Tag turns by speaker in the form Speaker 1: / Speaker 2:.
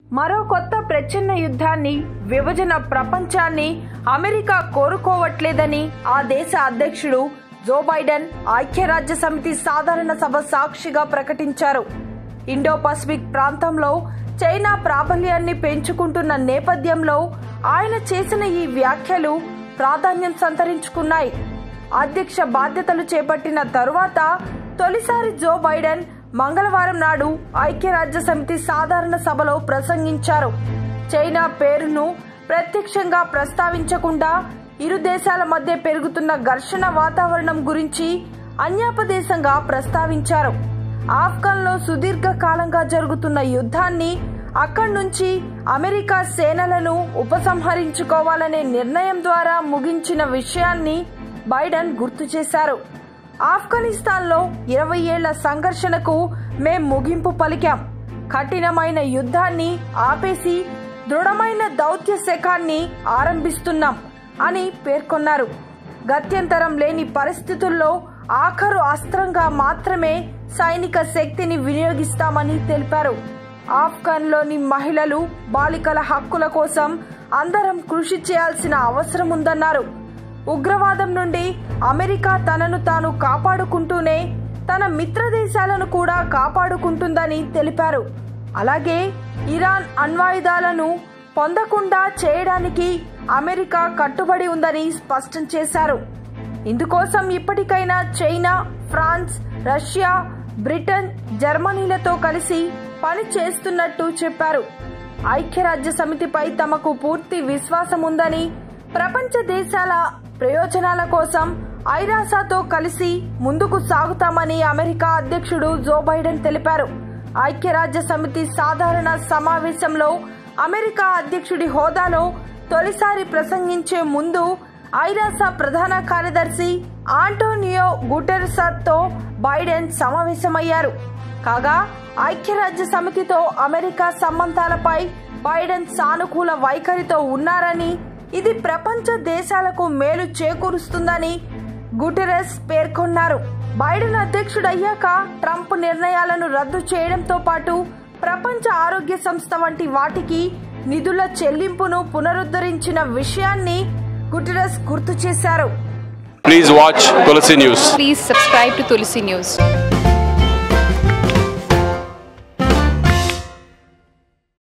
Speaker 1: మరో కొత్త ప్రచ్ఛన్న యుద్ధాన్ని విభజన ప్రపంచాన్ని అమెరికా కోరుకోవట్లేదని ఆ దేశ అధ్యక్షుడు జో బైడెన్ ఐక్యరాజ్య సమితి సాధారణ సభ సాక్షిగా ప్రకటించారు ఇండో పసిఫిక్ ప్రాంతంలో చైనా ప్రాబల్యాన్ని పెంచుకుంటున్న నేపథ్యంలో ఆయన చేసిన ఈ వ్యాఖ్యలు ప్రాధాన్యం సంతరించుకున్నాయి అధ్యక్ష బాధ్యతలు చేపట్టిన తరువాత తొలిసారి జో బైడెన్ మంగళవారం నాడు ఐక్యరాజ్య సమితి సాధారణ సభలో ప్రసంగించారు చైనా పేరును ప్రత్యక్షంగా ప్రస్తావించకుండా ఇరు దేశాల మధ్య పెరుగుతున్న ఘర్షణ వాతావరణం గురించి అన్యాపదేశంగా ప్రస్తావించారు ఆఫ్ఘన్లో సుదీర్ఘ కాలంగా జరుగుతున్న యుద్ధాన్ని అక్కడి నుంచి అమెరికా సేనలను ఉపసంహరించుకోవాలనే నిర్ణయం ద్వారా ముగించిన విషయాన్ని బైడెన్ గుర్తు చేశారు ఆఫ్ఘనిస్తాన్లో ఇరవై ఏళ్ల సంఘర్షణకు మేం ముగింపు పలికాం కఠినమైన యుద్ధాన్ని ఆపేసి దృఢమైన దౌత్య శకాన్ని ఆరంభిస్తున్నాం అని పేర్కొన్నారు గత్యంతరం లేని పరిస్థితుల్లో ఆఖరు అస్త్రంగా మాత్రమే సైనిక శక్తిని వినియోగిస్తామని తెలిపారు ఆఫ్ఘన్లోని మహిళలు బాలికల హక్కుల కోసం అందరం కృషి చేయాల్సిన అవసరం ఉందన్నారు ఉగ్రవాదం నుండి అమెరికా తనను తాను కాపాడుకుంటూనే తన మిత్ర దేశాలను కూడా కాపాడుకుంటుందని తెలిపారు అలాగే ఇరాన్ అణ్వాయుధాలను పొందకుండా చేయడానికి అమెరికా కట్టుబడి ఉందని స్పష్టం చేశారు ఇందుకోసం ఇప్పటికైనా చైనా ఫ్రాన్స్ రష్యా బ్రిటన్ జర్మనీలతో కలిసి పని చేస్తున్నట్టు చెప్పారు ఐక్యరాజ్య సమితిపై తమకు పూర్తి విశ్వాసం ఉందని ప్రపంచ దేశాల ప్రయోజనాల కోసం ఐరాసాతో కలిసి ముందుకు సాగుతామని అమెరికా అధ్యక్షుడు జో బైడెన్ తెలిపారు ఐక్యరాజ్య సమితి సాధారణ సమావేశంలో అమెరికా అధ్యక్షుడి హోదాలో తొలిసారి ప్రసంగించే ముందు ఐరాసా ప్రధాన కార్యదర్శి ఆంటోనియో గుటెర్సతో బైడెన్ సమావేశమయ్యారు కాగా ఐక్యరాజ్య సమితితో అమెరికా సంబంధాలపై బైడెన్ సానుకూల వైఖరితో ఉన్నారని ఇది ప్రపంచ దేశాలకు మేలు చేకూరుస్తుందని గుటెరస్ పేర్కొన్నారు బైడెన్ అధ్యక్షుడయ్యాక ట్రంప్ నిర్ణయాలను రద్దు చేయడంతో పాటు ప్రపంచ ఆరోగ్య సంస్థ వంటి వాటికి నిధుల చెల్లింపును పునరుద్ధరించిన విషయాన్ని గుటెరస్ గుర్తు చేశారు
Speaker 2: Please watch Tulsi News.
Speaker 3: Please subscribe to Tulsi News.